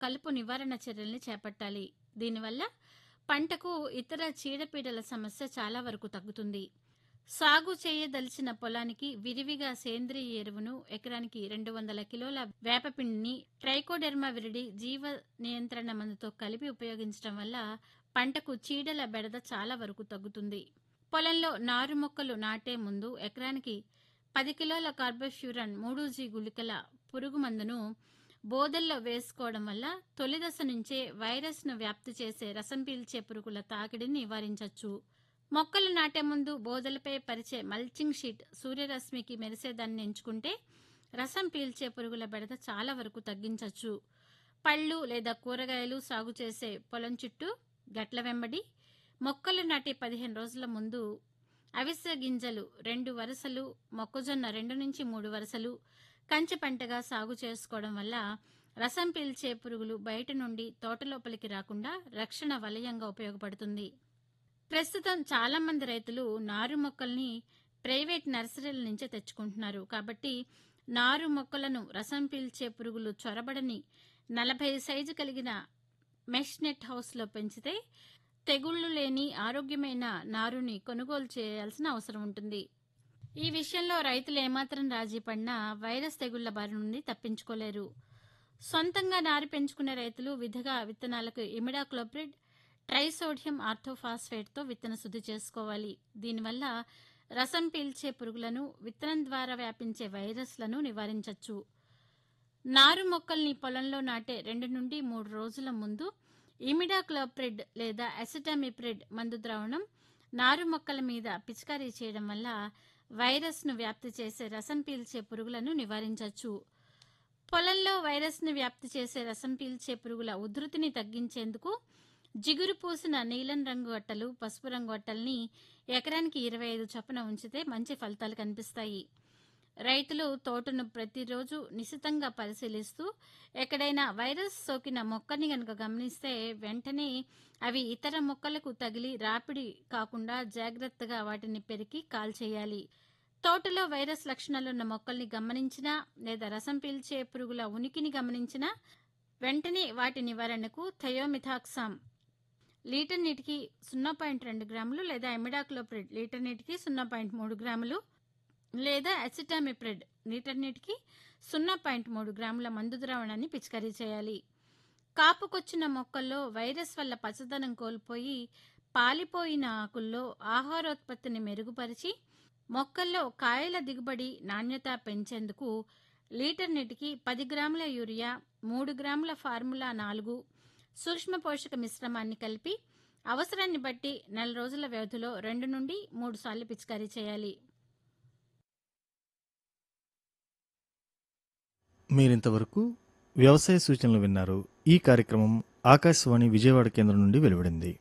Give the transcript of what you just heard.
కలుపు నివారణ చర్యల్ని చేపట్టాలి దీనివల్ల పంటకు ఇతర చీడపీడల సమస్య చాలా వరకు తగ్గుతుంది సాగు చేయదలిచిన పొలానికి విరివిగా సేంద్రియ ఎరువును ఎకరానికి రెండు వందల కిలోల వేపపిండిని ట్రైకోడెర్మా విరిడి జీవ నియంత్రణ మందుతో కలిపి ఉపయోగించడం వల్ల పంటకు చీడల బెడద చాలా వరకు తగ్గుతుంది పొలంలో నారు మొక్కలు నాటే ముందు ఎకరానికి పది కిలోల కార్బోఫ్యూరన్ మూడు జీ గుళికల పురుగు మందును బోదల్లో వేసుకోవడం వల్ల తొలి దశ నుంచే వైరస్ను వ్యాప్తి చేసే రసం పీల్చే పురుగుల తాకిడిని నివారించవచ్చు మొక్కలు నాటే ముందు బోదలపై పరిచే మల్చింగ్ షీట్ సూర్యరశ్మికి మెరిసేదాన్ని ఎంచుకుంటే రసం పీల్చే పురుగుల బెడద చాలా వరకు తగ్గించవచ్చు పళ్ళు లేదా కూరగాయలు సాగు చేసే పొలం చుట్టూ గట్ల వెంబడి మొక్కలు నాటి పదిహేను రోజుల ముందు అవిసె గింజలు రెండు వరుసలు మొక్కజొన్న రెండు నుంచి మూడు వరుసలు కంచె పంటగా సాగు చేసుకోవడం వల్ల రసం పీల్చే పురుగులు బయట నుండి తోట లోపలికి రాకుండా రక్షణ వలయంగా ఉపయోగపడుతుంది ప్రస్తుతం చాలా మంది రైతులు నారు మొక్కల్ని ప్రైవేట్ నర్సరీల నుంచే తెచ్చుకుంటున్నారు కాబట్టి నారు మొక్కలను రసం పీల్చే పురుగులు చొరబడని నలభై సైజు కలిగిన మెష్ నెట్ హౌస్లో పెంచితే తెగుళ్లు లేని ఆరోగ్యమైన నారుని కొనుగోలు చేయాల్సిన అవసరం ఉంటుంది ఈ విషయంలో రైతులు ఏమాత్రం రాజీ పడినా వైరస్ తెగుళ్ల బారి నుండి తప్పించుకోలేరు సొంతంగా నారు పెంచుకునే రైతులు విధిగా విత్తనాలకు ఇమిడాక్లోప్రిడ్ ట్రైసోడియం ఆర్థోఫాస్ఫేట్తో విత్తన శుద్ధి చేసుకోవాలి దీనివల్ల రసం పీల్చే పురుగులను విత్తనం ద్వారా వ్యాపించే వైరస్లను నివారించవచ్చు నారు మొక్కల్ని పొలంలో నాటే రెండు నుండి మూడు రోజుల ముందు ఇమిడాక్లోప్రిడ్ లేదా అసిటమిప్రిడ్ మందు ద్రావణం నారు మొక్కల మీద పిచికారీ చేయడం వల్ల వైరస్ను వ్యాప్తి చేసే రసం పీల్చే పురుగులను నివారించవచ్చు పొలంలో వైరస్ను వ్యాప్తి చేసే రసం పీల్చే పురుగుల ఉధృతిని తగ్గించేందుకు జిగురు పూసిన నీలం రంగు అట్టలు పసుపు రంగు అట్టల్ని ఎకరానికి ఇరవై ఐదు చొప్పున ఉంచితే మంచి ఫలితాలు కనిపిస్తాయి రైతులు తోటను ప్రతిరోజు నిశితంగా పరిశీలిస్తూ ఎక్కడైనా వైరస్ సోకిన మొక్కని గనుక గమనిస్తే వెంటనే అవి ఇతర మొక్కలకు తగిలి రాపిడి కాకుండా జాగ్రత్తగా వాటిని పెరికి కాల్చేయాలి తోటలో వైరస్ లక్షణాలున్న మొక్కల్ని గమనించినా లేదా రసం పీల్చే పురుగుల ఉనికిని గమనించినా వెంటనే వాటి నివారణకు థయోమిథాక్సామ్ లీటర్ నీటికి సున్నా పాయింట్ రెండు గ్రాములు లేదా ఎమిడాక్లోప్రిడ్ లీటర్ నీటికి సున్నా పాయింట్ మూడు గ్రాములు లేదా అసిటామిప్రిడ్ లీటర్ నీటికి సున్నా పాయింట్ మూడు గ్రాముల మందు ద్రావణాన్ని పిచికారీ చేయాలి కాపుకొచ్చిన మొక్కల్లో వైరస్ వల్ల పచ్చదనం కోల్పోయి పాలిపోయిన ఆకుల్లో ఆహారోత్పత్తిని మెరుగుపరిచి మొక్కల్లో కాయల దిగుబడి నాణ్యత పెంచేందుకు లీటర్ నీటికి పది గ్రాముల యూరియా మూడు గ్రాముల ఫార్ములా నాలుగు సూక్ష్మ పోషక మిశ్రమాన్ని కలిపి అవసరాన్ని బట్టి నెల రోజుల వ్యవధిలో రెండు నుండి మూడు సార్లు పిచికారీ చేయాలి మీరింతవరకు వ్యవసాయ సూచనలు విన్నారు ఈ కార్యక్రమం ఆకాశవాణి విజయవాడ కేంద్రం నుండి వెలువడింది